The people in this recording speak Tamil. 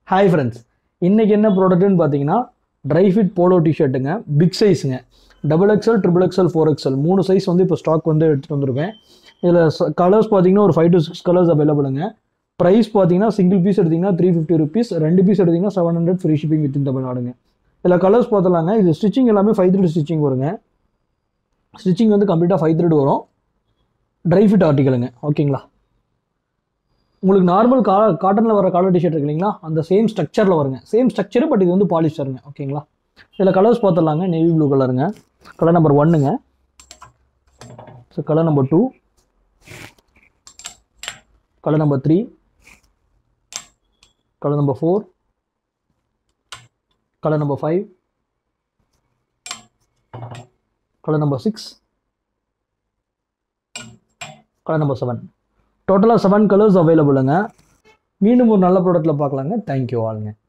ஹாய் ஃப்ரெண்ட்ஸ் இன்றைக்கி என்ன ப்ராடக்ட்னு பார்த்தீங்கன்னா ட்ரை ஃபிட் போலோ டிஷர்ட்டுங்க பிக் சைஸுங்க double XL triple XL four XL மூணு சைஸ் வந்து இப்போ ஸ்டாக் வந்து எடுத்துகிட்டு வந்திருக்கேன் இதில் கலர்ஸ் பார்த்தீங்கன்னா ஒரு ஃபைவ் டு சிக்ஸ் கலர்ஸ் அவைலபிளுங்க ப்ரைஸ் பார்த்தீங்கன்னா சிங்கிள் பீஸ் எடுத்திங்கன்னா த்ரீ ஃபிஃப்டி ருபீஸ் ரெண்டு பீஸ் எடுத்திங்கன்னா seven hundred free shipping within தமிழ்நாடுங்க இதில் கலர்ஸ் பார்த்தலாங்க இது ஸ்டிச்சிங் எல்லாமே ஃபைவ் த்ரெட் ஸ்டிச்சிங் வருங்க ஸ்டிச்சிங் வந்து கம்ப்ளீட்டாக ஃபைவ் த்ரெட் வரும் ட்ரை ஃபிட் ஆர்டிக்கலுங்க ஓகேங்களா உங்களுக்கு நார்மல் கா காட்டனில் வர காலர் டிஷர்ட் இருக்கு இல்லைங்களா அந்த சேம் ஸ்ட்ரக்சரில் வருங்க சேம் ஸ்ட்ரக்சர் பட் இது வந்து பாலிஸ்டருங்க ஓகேங்களா இதில் கலர்ஸ் பார்த்துடலாங்க நேவி ப்ளூ கலருங்க கலர் நம்பர் ஒன்னுங்க so colour number two colour number three colour number four colour number five colour number six colour number seven டோட்டலாக செவன் கலர்ஸ் அவைலபிளுங்க மீண்டும் ஒரு நல்ல ப்ராடக்ட்டில் பார்க்கலாங்க தேங்க்யூ ஆளுங்க